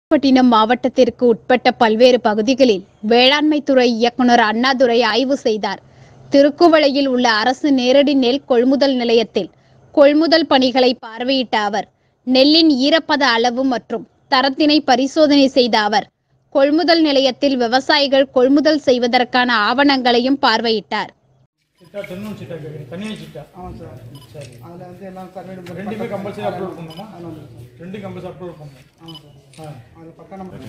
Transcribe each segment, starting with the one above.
நாகப்பட்டினம் மாவட்டத்திற்கு உட்பட்ட பல்வேறு பகுதிகளில் வேளாண்மை துறை இயக்குனர் அண்ணாதுரை ஆய்வு செய்தார் திருக்குவளையில் உள்ள அரசு நேரடி நெல் கொள்முதல் நிலையத்தில் கொள்முதல் பணிகளை பார்வையிட்ட அவர் நெல்லின் ஈரப்பத அளவு மற்றும் தரத்தினை பரிசோதனை செய்த அவர் கொள்முதல் நிலையத்தில் விவசாயிகள் கொள்முதல் செய்வதற்கான ஆவணங்களையும் பார்வையிட்டார் சிட்டா தென்னும் சிட்டா கேட்குறீங்க தனியாக சிட்டா ஆமாம் சார் சரி அதில் வந்து எல்லாம் சர்டிஃபிகேட் ரெண்டுமே கம்பல்சரி அப்லோட் பண்ணணுமா அதில் வந்துடும் சார் ரெண்டும் கம்பல்சரி அப்லோட் பண்ணணும் ஆமாம் சார் ஆ அதில் பக்கா number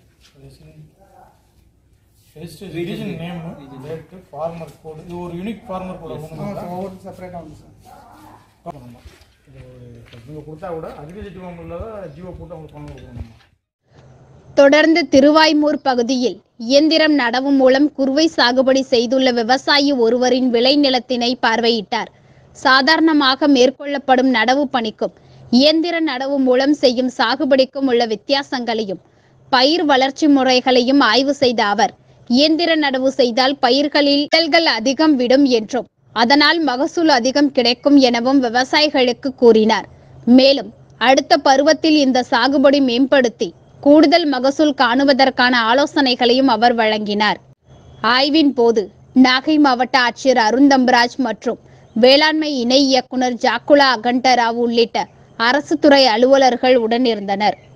registration name date farmer code இது ஒரு யூனிக் ஃபார்மர் கோடு ஆமாம் சார் ஒவ்வொரு செப்பரேட்டாக வந்து சார் பண்ணணும் இது ஒரு நீங்கள் கொடுத்தா கூட அக்ரிகல்ச்சர் ஃபார்ம் இல்லாத ஜியோ போட்டு அவங்களுக்கு பணம் கொடுக்கணும் தொடர்ந்து திருவாய்மூர் பகுதியில் இயந்திரம் நடவு மூலம் குறுவை சாகுபடி செய்துள்ள விவசாயி ஒருவரின் விளைநிலத்தினை பார்வையிட்டார் சாதாரணமாக மேற்கொள்ளப்படும் நடவு பணிக்கும் இயந்திர நடவு மூலம் செய்யும் சாகுபடிக்கும் உள்ள வித்தியாசங்களையும் பயிர் வளர்ச்சி முறைகளையும் ஆய்வு செய்த அவர் இயந்திர நடவு செய்தால் பயிர்களில் இடர்கள் அதிகம் விடும் என்றும் அதனால் மகசூல் அதிகம் கிடைக்கும் எனவும் விவசாயிகளுக்கு கூறினார் மேலும் அடுத்த பருவத்தில் இந்த சாகுபடி மேம்படுத்தி கூடுதல் மகசூல் காணுவதற்கான ஆலோசனைகளையும் அவர் வழங்கினார் ஆய்வின் போது நாகை மாவட்ட ஆட்சியர் அருந்தம்பராஜ் மற்றும் வேளாண்மை இணை இயக்குனர் ஜாக்குலா அகண்டராவ் உள்ளிட்ட அரசு துறை அலுவலர்கள் உடனிருந்தனர்